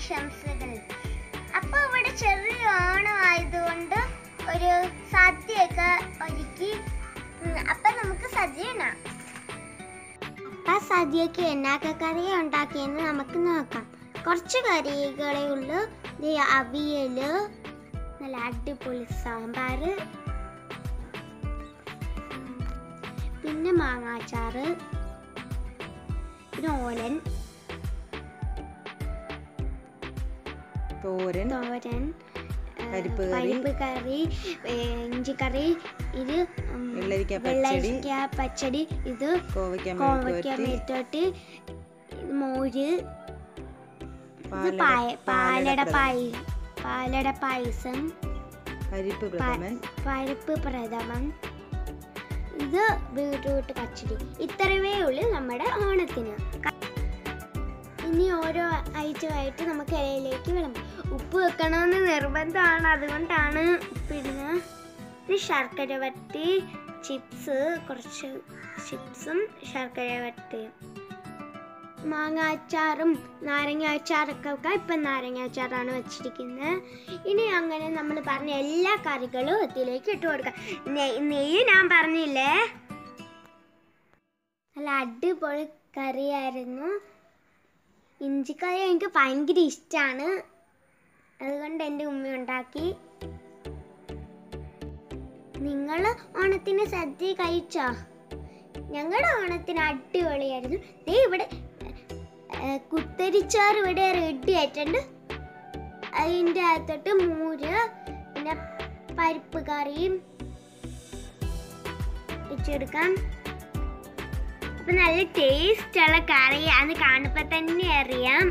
ഓണാശംസകൾ അപ്പൊ ഇവിടെ ചെറിയ ഓണം ആയതുകൊണ്ട് ഒരു സദ്യയൊക്കെ ഒരുക്കി ഉം, അപ്പൊ നമുക്ക് സദ്യ ഇടാം അപ്പൊ സദ്യക്ക് എന്നൊക്കെ കറി ഉണ്ടാക്കിയെന്ന് നമുക്ക് നോക്കാം കുറച്ച് കറികളേ ഉള്ളൂ ദേ അവിയല് നല്ല അടിപൊളി സാമ്പാർ പിന്നെ മാങ്ങാച്ചാറ് പിന്നെ ഓലൻ തോരൻ തോരൻ ഏ, പരിപ്പ് കറി. പരിപ്പ് കറി ഏ, ഇഞ്ചിക്കറി ഇത് ഉം, വെള്ളരിക്ക പച്ചടി വെള്ളരിക്ക പച്ചടി ഇത് കോവയ്ക്ക കോവയ്ക്ക മെഴുക്കുവരട്ടി മെഴുത്തോട്ട് ഇത് മോര് ഇത് പാലട പായ പാലട പാലട പായ പാലട പായസം പരിപ്പ് പ- പ്രഥമൻ പരിപ്പ് പ്രഥമൻ ഇത് ബീട്രൂട്ട് പച്ചടി ഇത്രയേ ഉള്ളൂ നമ്മുടെ ഓണത്തിന് ക- ഇനി ഓരോ ഐറ്റമായിട്ട് നമുക്ക് ഇലയിലേക്ക് വിളമ്പും ഉപ്പ് വെക്കണമെന്ന് നിർബന്ധമാണ് അതുകൊണ്ടാണ് ഉപ്പിടുന്നത് ഇത് ശർക്കര വരട്ടി ചിപ്സ് കുറച്ച് ചിപ്സും ശർക്കര വരട്ടിയും മാങ്ങ അച്ചാറും നാരങ്ങ അച്ചാറൊക്കെ ഇപ്പം നാരങ്ങ അച്ചാറാണ് വെച്ചിരിക്കുന്നത് ഇനി അങ്ങനെ നമ്മൾ പറഞ്ഞ എല്ലാ കറികളും ഇതിലേക്ക് ഇട്ട് കൊടുക്കാം നെയ് നെയ്യ് ഞാൻ പറഞ്ഞില്ലേ നല്ല അടിപൊളി കറിയായിരുന്നു ഇഞ്ചിക്കറി എനിക്ക് ഭയങ്കര ഇഷ്ടമാണ് അതുകൊണ്ട് എൻ്റെ ഉമ്മ ഉണ്ടാക്കി നിങ്ങൾ ഓണത്തിന് സദ്യ കഴിച്ചോ ഞങ്ങളുടെ ഓണത്തിന് അടിപൊളിയായിരുന്നു ദേ ഇവിടെ ഏ, കുത്തരിച്ചാറ് ഇവിടെ റെഡി ആയിട്ടുണ്ട് അതിൻ്റെ അകത്തോട്ട് മൂര് പിന്നെ പരിപ്പ് കറിയും വെച്ചെടുക്കാം അപ്പൊ നല്ല ടേസ്റ്റ് ഉള്ള കറിയാണ് കാണുമ്പോ തന്നെ അറിയാം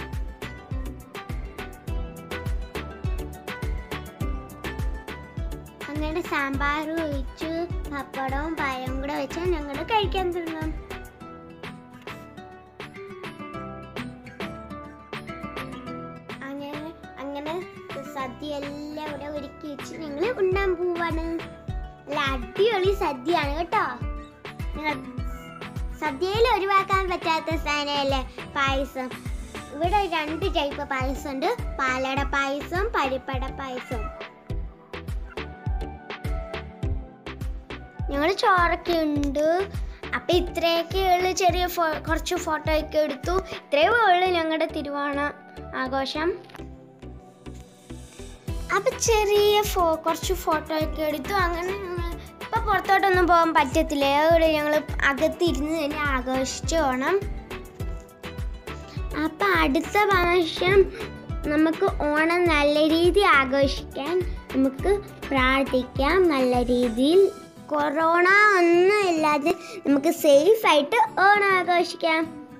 അങ്ങനെ സാമ്പാർ ഒഴിച്ച് പപ്പടവും പഴവും കൂടെ വെച്ച് ഞങ്ങൾ കഴിക്കാൻ തുടങ്ങാം അങ്ങനെ അങ്ങനെ സദ്യ എല്ലാം ഇവിടെ ഒരുക്കി വെച്ച് ഞങ്ങൾ ഉണ്ണാൻ പോവാണ് നല്ല അടിപൊളി സദ്യയാണ് കേട്ടോ നിങ്ങൾ സദ്യയിൽ ഒഴിവാക്കാൻ പറ്റാത്ത സാധനമല്ലേ പായസം ഇവിടെ രണ്ട് ടൈപ്പ് പായസം ഉണ്ട് പാലട പായസം പരിപ്പട പായസം ഞങ്ങൾ ചോറൊക്കെ ഉണ്ട് അപ്പൊ ഇത്രയൊക്കെ ഉള്ളു ചെറിയ ഫോ- കുറച്ച് ഫോട്ടോ ഒക്കെ എടുത്തു ഇത്രയേ ഉള്ളു ഞങ്ങളുടെ തിരുവോണ ആഘോഷം അപ്പൊ ചെറിയ ഫോ കുറച്ച് ഫോട്ടോ ഒക്കെ എടുത്തു അങ്ങനെ ഞങ്ങൾ ഇപ്പൊ പുറത്തോട്ടൊന്നും പോകാൻ പറ്റത്തില്ല അതുകൊണ്ട് ഞങ്ങൾ അകത്തിരുന്ന് തന്നെ ആഘോഷിച്ചു പോകണം അപ്പൊ അടുത്ത പ്രാവശ്യം നമുക്ക് ഓണം നല്ല രീതിയിൽ ആഘോഷിക്കാൻ നമുക്ക് പ്രാർത്ഥിക്കാം നല്ല രീതിയിൽ കൊറോണ ഒന്നും ഇല്ലാതെ നമുക്ക് സേഫ് ആയിട്ട് ഓണം ആഘോഷിക്കാം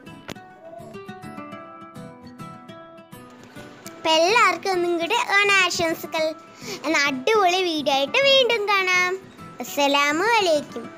അപ്പൊ എല്ലാവർക്കും ഒന്നും കൂടി ഓണാശംസകൾ എന്ന അടിപൊളി വീഡിയോ ആയിട്ട് വീണ്ടും കാണാം അസ്സലാമു അലൈക്കും